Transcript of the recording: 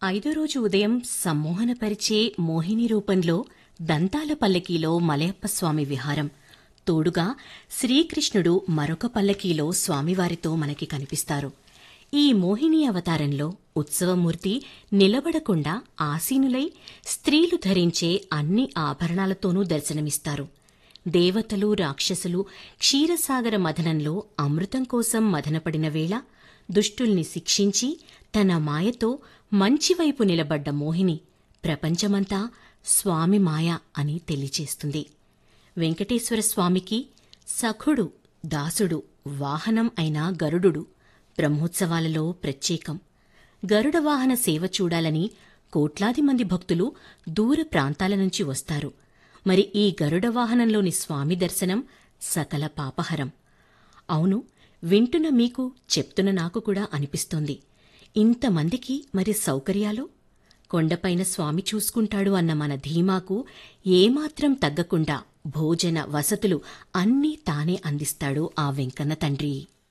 ఐదో రోజు ఉదయం సమ్మోహనపరిచే మోహిని రూపంలో దంతాల పల్లకీలో మలయప్ప స్వామి విహారం తోడుగా శ్రీకృష్ణుడు మరొక పల్లకీలో స్వామివారితో మనకి కనిపిస్తారు ఈ మోహిని అవతారంలో ఉత్సవమూర్తి నిలబడకుండా ఆసీనులై స్త్రీలు ధరించే అన్ని ఆభరణాలతోనూ దర్శనమిస్తారు దేవతలు రాక్షసులు క్షీరసాగర మథనంలో అమృతం కోసం మదనపడిన వేళ దుష్టుల్ని శిక్షించి తన మాయతో మంచివైపు నిలబడ్డ మోహిని ప్రపంచమంతా స్వామి మాయ అని తెలియచేస్తుంది వెంకటేశ్వర స్వామికి సఖుడు దాసుడు వాహనం అయిన గరుడు బ్రహ్మోత్సవాలలో ప్రత్యేకం గరుడ వాహన సేవ చూడాలని కోట్లాది మంది భక్తులు దూర ప్రాంతాల నుంచి వస్తారు మరి ఈ గరుడ వాహనంలోని స్వామి దర్శనం సకల పాపహరం అవును వింటున్న మీకు చెప్తున్న నాకు కూడా అనిపిస్తోంది ఇంతమందికి మరి సౌకర్యాలు కొండపైన స్వామి చూసుకుంటాడు అన్న మన ధీమాకు ఏమాత్రం తగ్గకుండా భోజన వసతులు అన్నీ తానే అందిస్తాడు ఆ వెంకన్న తండ్రి